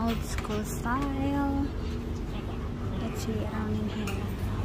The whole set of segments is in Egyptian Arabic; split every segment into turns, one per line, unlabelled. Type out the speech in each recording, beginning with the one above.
old school style. Let's see around in here.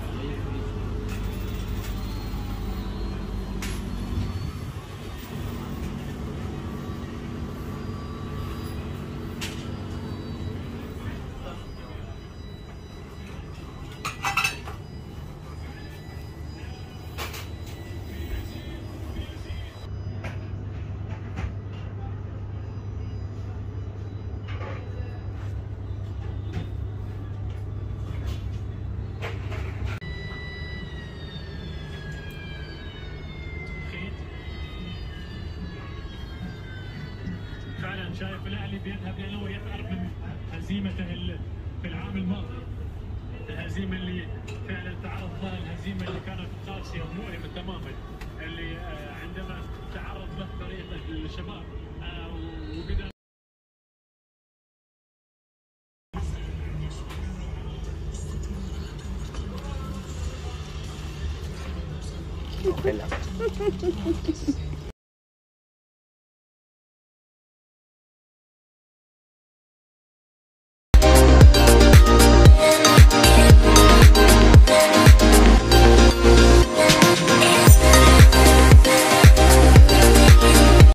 فعلا شايف الاهلي بيذهب لانه يتعرف من هزيمته ال- في العام الماضي الهزيمه اللي فعلا تعرض لها الهزيمه اللي كانت قاسيه ومؤلمه تماما اللي آه، عندما تعرض له فريق الشباب آه، وقدر
Bella.